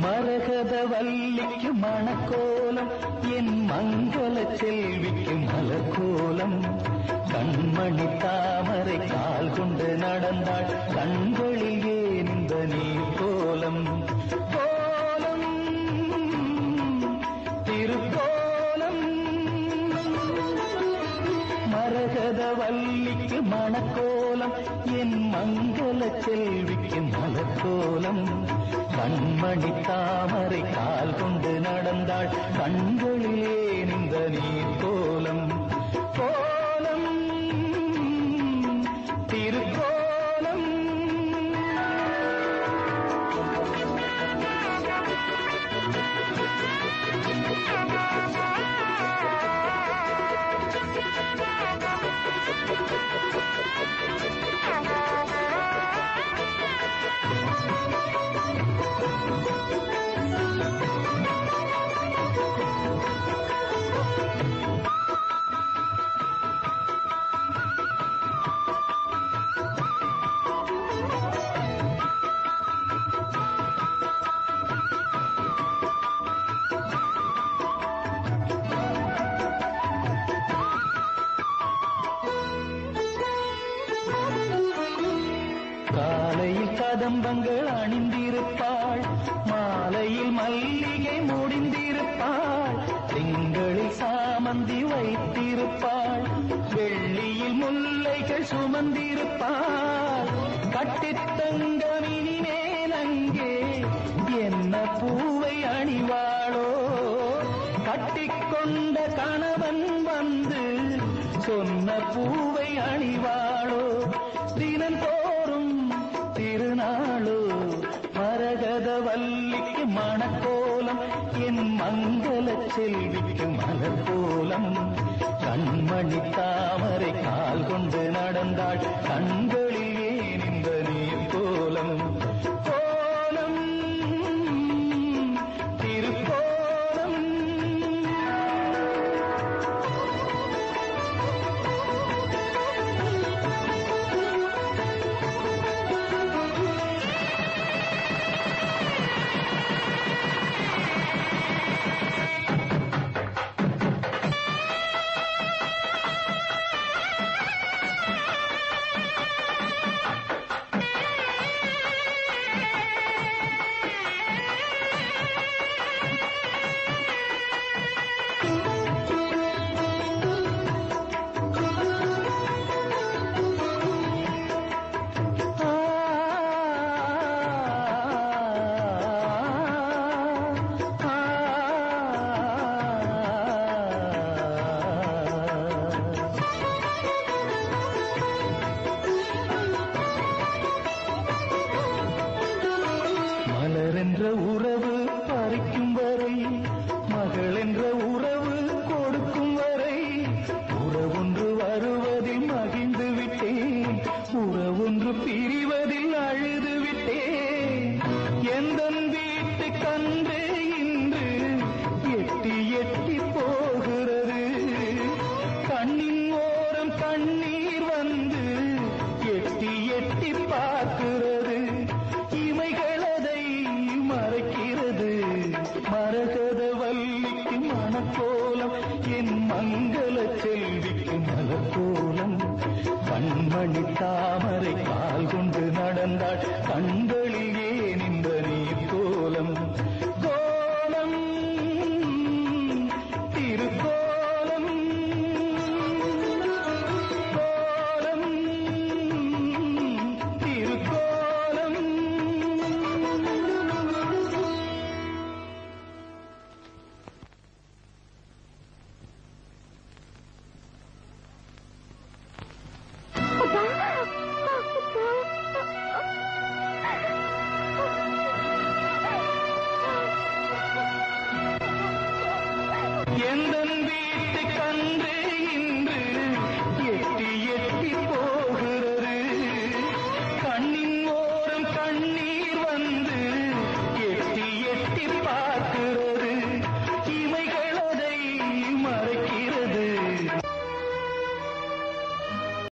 மரகத வல்லிக்கு மணக்கோலம் என் மங்கள செல்விக்கு மலர்கோலம் கண்மணி தாமரை கால் கொண்டு நடந்தாள் கண்களில் ஏன் இந்த நீர் கோலம் கோலம் திருக்கோலம் மரகத வல்லிக்கு மணக்கோலம் என் மங்கள செல்விக்கு மலர்கோலம் கண்மணி தாமரை கால் கொண்டு நடந்தாள் கண்களிலே இந்த நீர் கோலம் கோலம் திருக்கோலம் காலையில் கதம்பங்கள் அணிந்திருப்பாள் மாலையில் மல்லிகை முடிந்திருப்பாள் திங்களில் சாமந்தி வைத்திருப்பாள் வெள்ளியில் முல்லைகள் சுமந்திருப்பாள் கட்டித்தங்கமினி மேலங்கே என்ன பூவை அணிவாளோ கட்டிக்கொண்ட கணவன் வந்து சொன்ன பூவை அணிவாளோ தினந்தோறும் திருநாளோ மரகத வல்லிக்கு மணக்கோலம் என் மங்கள செல்விக்கு மலர் கோலம் கண்மணி தாமரை கால் கொண்டு நடந்தாள் கண்களில் ஏன் இந்த நீர் கோலம் கோலம் திருக்கோலம் மலர் என்ற உறவு பறிக்கும் வரை மகள் என்ற உறவு கொடுக்கும் வரை உறவொன்று வருவதில் மகிழ்ந்து விட்டேன் உறவொன்று பிரிவதில் அழுது விட்டேன் எந்த வீட்டு கண்டு இன்று எட்டி எட்டி போகிறது கண்ணின் ஓரம் கண்ணீர் வந்து எட்டி எட்டி பார்க்கிறது இமைகளதை மறைக்கிறது மரகத வல்லிக்கு மணக்கோலம் என் மங்கள செல்விக்கு மலக்கோலம் கண்மணி தாமரை கால் கொண்டு நடந்தாள் கண்களில் ஏன் இந்த நீர் கோலம் கோலம் திருக்கோலம் கோலம் திருக்கோலம் எந்த